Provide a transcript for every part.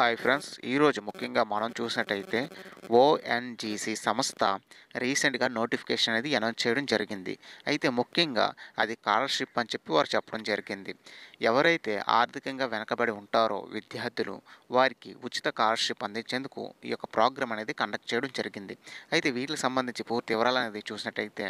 hi friends ఈరోజు ముఖ్యంగా మనం చూసినట్టయితే ఓఎన్జీసీ సంస్థ రీసెంట్గా నోటిఫికేషన్ అనేది అనౌన్స్ చేయడం జరిగింది అయితే ముఖ్యంగా అది స్కాలర్షిప్ అని చెప్పి వారు చెప్పడం జరిగింది ఎవరైతే ఆర్థికంగా వెనకబడి ఉంటారో విద్యార్థులు వారికి ఉచిత స్కాలర్షిప్ అందించేందుకు ఈ యొక్క ప్రోగ్రామ్ అనేది కండక్ట్ చేయడం జరిగింది అయితే వీటికి సంబంధించి పూర్తి వివరాలు అనేది చూసినట్టయితే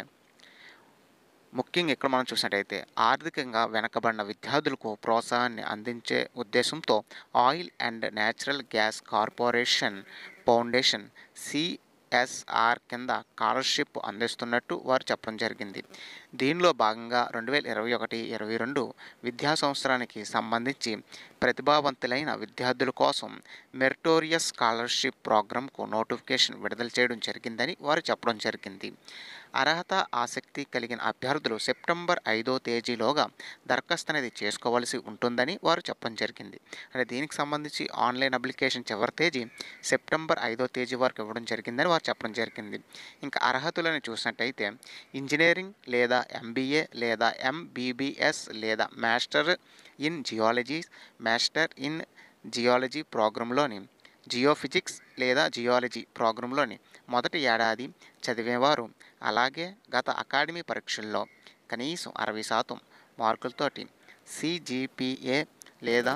ముఖ్యంగా ఇక్కడ మనం చూసినట్టయితే ఆర్థికంగా వెనకబడిన విద్యార్థులకు ప్రోత్సాహాన్ని అందించే ఉద్దేశంతో oil and natural gas corporation foundation CSR కింద స్కాలర్షిప్ అందిస్తున్నట్టు వారు చెప్పడం జరిగింది దీనిలో భాగంగా రెండు వేల ఇరవై ఒకటి ఇరవై రెండు విద్యా సంవత్సరానికి సంబంధించి ప్రతిభావంతులైన విద్యార్థుల కోసం మెరిటోరియస్ స్కాలర్షిప్ ప్రోగ్రాంకు నోటిఫికేషన్ విడుదల చేయడం జరిగిందని వారు చెప్పడం జరిగింది అర్హత ఆసక్తి కలిగిన అభ్యర్థులు సెప్టెంబర్ ఐదో తేదీలోగా దరఖాస్తు అనేది చేసుకోవాల్సి ఉంటుందని వారు చెప్పడం జరిగింది అంటే దీనికి సంబంధించి ఆన్లైన్ అప్లికేషన్ చివరి తేదీ సెప్టెంబర్ ఐదో తేదీ వరకు ఇవ్వడం జరిగిందని వారు చెప్పడం జరిగింది ఇంకా అర్హతలను చూసినట్టయితే ఇంజనీరింగ్ లేదా ఎంబీఏ లేదా ఎంబీబీఎస్ లేదా master in geology master in geology ప్రోగ్రాంలోని జియోఫిజిక్స్ లేదా జియాలజీ ప్రోగ్రాంలోని మొదటి ఏడాది చదివేవారు అలాగే గత అకాడమీ పరీక్షల్లో కనీసం అరవై శాతం మార్కులతోటి సిజిపిఏ లేదా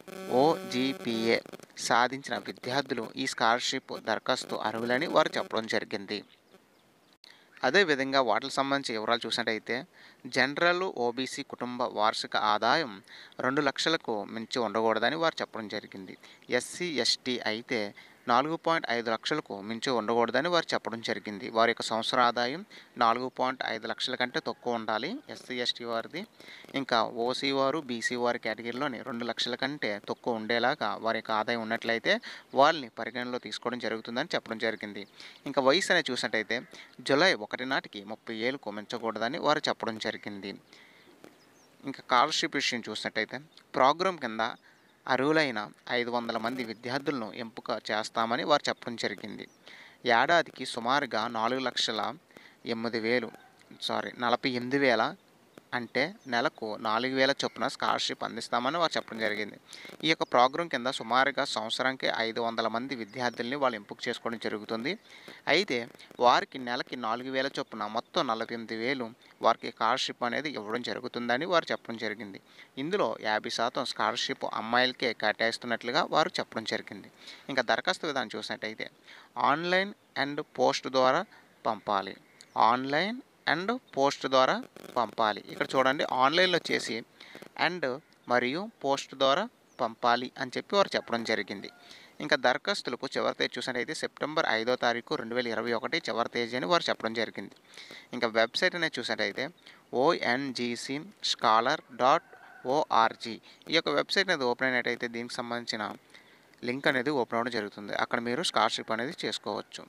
ఓజిపిఏ సాధించిన విద్యార్థులు ఈ స్కాలర్షిప్ దరఖాస్తు అర్హులని వారు చెప్పడం జరిగింది అదేవిధంగా వాటికి సంబంధించి వివరాలు చూసినట్టయితే జనరల్ ఓబీసీ కుటుంబ వార్షిక ఆదాయం రెండు లక్షలకు మించి ఉండకూడదని వారు చెప్పడం జరిగింది ఎస్సీ ఎస్టీ అయితే నాలుగు పాయింట్ ఐదు లక్షలకు మించి ఉండకూడదని వారు చెప్పడం జరిగింది వారి యొక్క సంవత్సర ఆదాయం నాలుగు పాయింట్ ఐదు లక్షల కంటే తక్కువ ఉండాలి ఎస్సీ ఎస్టీ వారిది ఇంకా ఓసీ వారు బీసీ వారి కేటగిరీలోని రెండు లక్షల కంటే తక్కువ ఉండేలాగా వారి యొక్క ఆదాయం ఉన్నట్లయితే వాళ్ళని పరిగణనలో తీసుకోవడం జరుగుతుందని చెప్పడం జరిగింది ఇంకా వయసు అనేది చూసినట్టయితే జూలై ఒకటి నాటికి ముప్పై ఏళ్ళకు మించకూడదని వారు చెప్పడం జరిగింది ఇంకా స్కాలర్షిప్ విషయం చూసినట్టయితే ప్రోగ్రాం కింద అర్హులైన ఐదు వందల మంది విద్యార్థులను ఎంపిక చేస్తామని వారు చెప్పడం జరిగింది ఏడాదికి సుమారుగా నాలుగు లక్షల ఎనిమిది వేలు సారీ నలభై ఎనిమిది వేల అంటే నెలకు నాలుగు వేల చొప్పున స్కాలర్షిప్ అందిస్తామని వారు చెప్పడం జరిగింది ఈ యొక్క ప్రోగ్రాం కింద సుమారుగా సంవత్సరానికి ఐదు వందల మంది విద్యార్థుల్ని వాళ్ళు ఎంపిక చేసుకోవడం జరుగుతుంది అయితే వారికి నెలకి నాలుగు వేల చొప్పున మొత్తం నలభై ఎనిమిది వేలు వారికి స్కాలర్షిప్ అనేది ఇవ్వడం జరుగుతుందని వారు చెప్పడం జరిగింది ఇందులో యాభై శాతం స్కాలర్షిప్ అమ్మాయిలకే కేటాయిస్తున్నట్లుగా వారు చెప్పడం జరిగింది ఇంకా దరఖాస్తు విధానం చూసినట్టయితే ఆన్లైన్ అండ్ పోస్ట్ ద్వారా పంపాలి ఆన్లైన్ అండ్ పోస్ట్ ద్వారా పంపాలి ఇక్కడ చూడండి ఆన్లైన్లో చేసి అండ్ మరియు పోస్ట్ ద్వారా పంపాలి అని చెప్పి వారు చెప్పడం జరిగింది ఇంకా దరఖాస్తులకు చివరి తేదీ చూసినట్టయితే సెప్టెంబర్ ఐదో తారీఖు రెండు వేల ఇరవై ఒకటి చివరి తేదీ అని వారు చెప్పడం జరిగింది ఇంకా వెబ్సైట్ అనేది చూసినట్టయితే ఓఎన్జీసీ స్కాలర్ డాట్ ఓఆర్జీ ఈ యొక్క వెబ్సైట్ అనేది ఓపెన్ అయినట్టయితే దీనికి సంబంధించిన లింక్ అనేది ఓపెన్ అవ్వడం జరుగుతుంది అక్కడ మీరు స్కాలర్షిప్ అనేది చేసుకోవచ్చు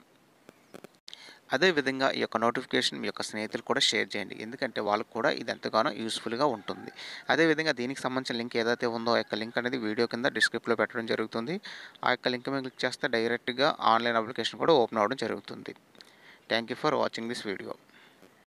అదేవిధంగా ఈ యొక్క నోటిఫికేషన్ మీ యొక్క స్నేహితులు కూడా షేర్ చేయండి ఎందుకంటే వాళ్ళకు కూడా ఇది ఎంతగానో యూస్ఫుల్గా ఉంటుంది అదేవిధంగా దీనికి సంబంధించిన లింక్ ఏదైతే ఉందో ఆ యొక్క లింక్ అనేది వీడియో కింద డిస్క్రిప్ట్లో పెట్టడం జరుగుతుంది ఆ యొక్క లింక్ మీద క్లిక్ చేస్తే డైరెక్ట్గా ఆన్లైన్ అప్లికేషన్ కూడా ఓపెన్ అవ్వడం జరుగుతుంది thank you for watching this video